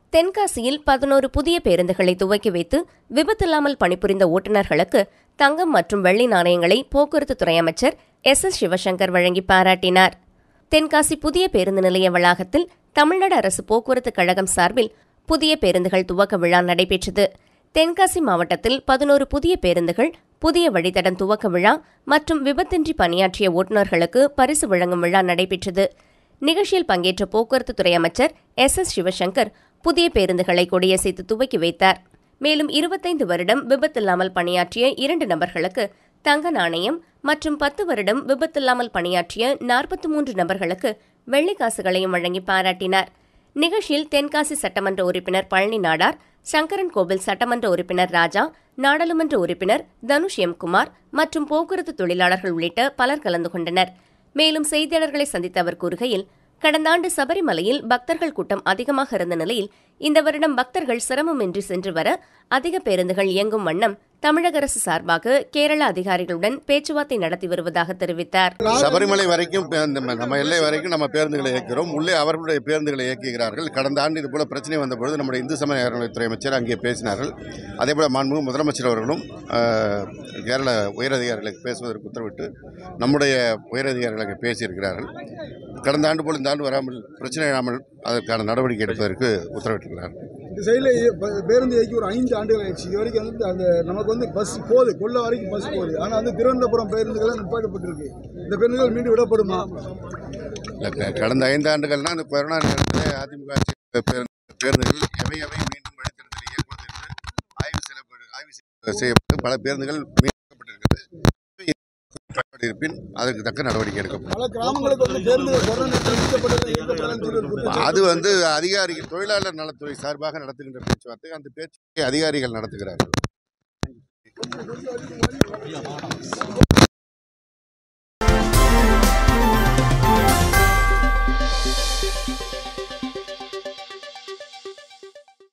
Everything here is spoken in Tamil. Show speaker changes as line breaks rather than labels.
தென்காசியில் பதினோரு புதிய பேருந்துகளை துவக்கி வைத்து விபத்தில்லாமல் பணிபுரிந்த ஓட்டுநர்களுக்கு தங்கம் மற்றும் வெள்ளி நாணயங்களை போக்குவரத்து துறை அமைச்சர் எஸ் எஸ் சிவசங்கர் வழங்கி பாராட்டினார் தென்காசி புதிய பேருந்து நிலைய வளாகத்தில் தமிழ்நாடு அரசு போக்குவரத்து கழகம் சார்பில் புதிய பேருந்துகள் துவக்க விழா நடைபெற்றது தென்காசி மாவட்டத்தில் பதினோரு புதிய பேருந்துகள் புதிய வழித்தடம் துவக்க விழா மற்றும் விபத்தின்றி பணியாற்றிய ஓட்டுநர்களுக்கு பரிசு வழங்கும் விழா நடைபெற்றது நிகழ்ச்சியில் பங்கேற்ற போக்குவரத்து துறை அமைச்சர் எஸ் எஸ் சிவசங்கர் புதிய பேருந்துகளை கொடியசைத்து துவக்கி வைத்தார் மேலும் இருபத்தைந்து வருடம் விபத்தில்லாமல் பணியாற்றிய இரண்டு நபர்களுக்கு தங்க நாணயம் மற்றும் பத்து வருடம் விபத்தில்லாமல் பணியாற்றிய நாற்பத்தி மூன்று நபர்களுக்கு வெள்ளிக் காசுகளையும் வழங்கி பாராட்டினார் நிகழ்ச்சியில் தென்காசி சட்டமன்ற உறுப்பினர் பழனி நாடார் சங்கரன் கோவில் சட்டமன்ற உறுப்பினர் ராஜா நாடாளுமன்ற உறுப்பினர் தனுஷ் எம் குமார் மற்றும் போக்குவரத்து தொழிலாளர்கள் உள்ளிட்ட பலர் கலந்து கொண்டனர் மேலும் செய்தியாளர்களை சந்தித்த அவர் கூறுகையில் கடந்த ஆண்டு சபரிமலையில் பக்தர்கள் கூட்டம் அதிகமாக இருந்த நிலையில் இந்த வருடம் பக்தர்கள் சிரமமின்றி சென்று வர அதிக பேருந்துகள் இயங்கும் வண்ணம் தமிழக அரசு சார்பாக கேரள அதிகாரிகளுடன் பேச்சுவார்த்தை நடத்தி வருவதாக தெரிவித்தார்
சபரிமலை வரைக்கும் பே- நம்ம நம்ம எல்லை வரைக்கும் நம்ம பேருந்துகளை இயக்கிறோம் உள்ளே அவர்களுடைய பேருந்துகளை இயக்குகிறார்கள் கடந்த ஆண்டு இது போல பிரச்சனை வந்தபொழுது நம்முடைய இந்து சமய அறநிலைத்துறை அமைச்சர் அங்கே பேசினார்கள் அதே போல மாண்புமிகு முதலமைச்சர் அவர்களும் ஆஹ், கேரள உயரதிகாரிகளுக்கு பேசுவதற்கு உத்தரவிட்டு நம்முடைய உயரதிகாரிகள் அங்கே பேசியிருக்கிறார்கள் கடந்த ஆண்டு போல் இந்த ஆண்டு வராமல் பிரச்சனை இல்லாமல் அதற்கான நடவடிக்கை எடுப்பதற்கு உத்தரவிட்டிருக்கிறார்கள்
இந்த சைடில் பேருந்து இயக்கி ஒரு ஐந்து ஆண்டுகள் ஆயிடுச்சு இது வரைக்கும் வந்து அந்த நமக்கு வந்து பஸ் போகுது கொல்ல வரைக்கும் பஸ் போகுது ஆனால் வந்து திருவனந்தபுரம் பேருந்துகள் நிப்பாட்டப்பட்டிருக்கு இந்த பேருந்துகள் மீண்டும் விடப்படுமா
இல்ல, க- கடந்த ஐந்து ஆண்டுகள்னா அந்த கொரோனா நேரத்தில் அதிமுக ஆட்சி பேருந்து- பேருந்துகள் எவை எவை மீண்டும் வழித்தடத்தில் இயக்குவது என்று ஆய்வு செய்யப்பட்டு ஆய்வு செய்ய- செய்யப்பட்டு பல பேருந்துகள் மீட்கப்பட்டிருக்கிறது இருப்பின் அதற்கு தக்க நடவடிக்கை எடுக்கப்படும்
பல கிராமங்களுக்கு வந்து பேருந்துகள் கொரோனா நேரத்தில் நிறுத்தப்பட்டது இயக்கப்படலன்னு சொல்லி ஒரு குற்றச்சாட்டு.
அது வந்து அதிகாரிகள் தொழிலாளர் நலத்துறை சார்பாக நடத்துகின்ற பேச்சுவார்த்தை அந்த பேச்சுவார்த்தை அதிகாரிகள் நடத்துகிறார்கள்